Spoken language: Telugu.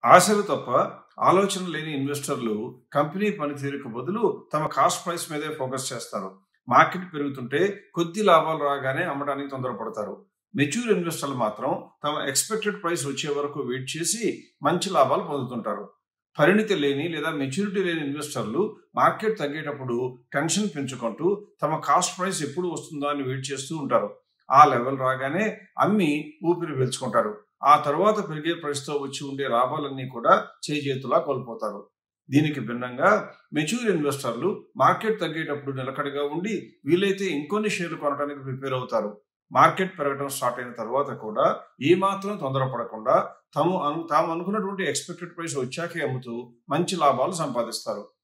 ఆశలు తప్ప ఆలోచన లేని ఇన్వెస్టర్లు కంపెనీ పనితీరుకు బదులు తమ కాస్ట్ ప్రైస్ మీదే ఫోకస్ చేస్తారు మార్కెట్ పెరుగుతుంటే కొద్ది లాభాలు రాగానే అమ్మడానికి తొందరపడతారు మెచ్యూర్ ఇన్వెస్టర్లు మాత్రం తమ ఎక్స్పెక్టెడ్ ప్రైస్ వచ్చే వరకు వెయిట్ చేసి మంచి లాభాలు పొందుతుంటారు పరిణితి లేని లేదా మెచ్యూరిటీ లేని ఇన్వెస్టర్లు మార్కెట్ తగ్గేటప్పుడు టెన్షన్ పెంచుకుంటూ తమ కాస్ట్ ప్రైస్ ఎప్పుడు వస్తుందో అని వెయిట్ చేస్తూ ఉంటారు ఆ లెవెల్ రాగానే అమ్మి ఊపిరి పీల్చుకుంటారు ఆ తర్వాత పెరిగే ప్రైస్తో వచ్చి ఉండే లాభాలన్నీ కూడా చేజేతులా కోల్పోతారు దీనికి భిన్నంగా మెచ్యూర్ ఇన్వెస్టర్లు మార్కెట్ తగ్గేటప్పుడు నిలకడగా ఉండి వీలైతే ఇంకొన్ని షేర్లు కొనడానికి ప్రిపేర్ అవుతారు మార్కెట్ పెరగడం స్టార్ట్ అయిన తర్వాత కూడా ఏమాత్రం తొందరపడకుండా తాము అను తాము అనుకున్నటువంటి ఎక్స్పెక్టెడ్ ప్రైస్ వచ్చాకే అమ్ముతూ మంచి లాభాలు సంపాదిస్తారు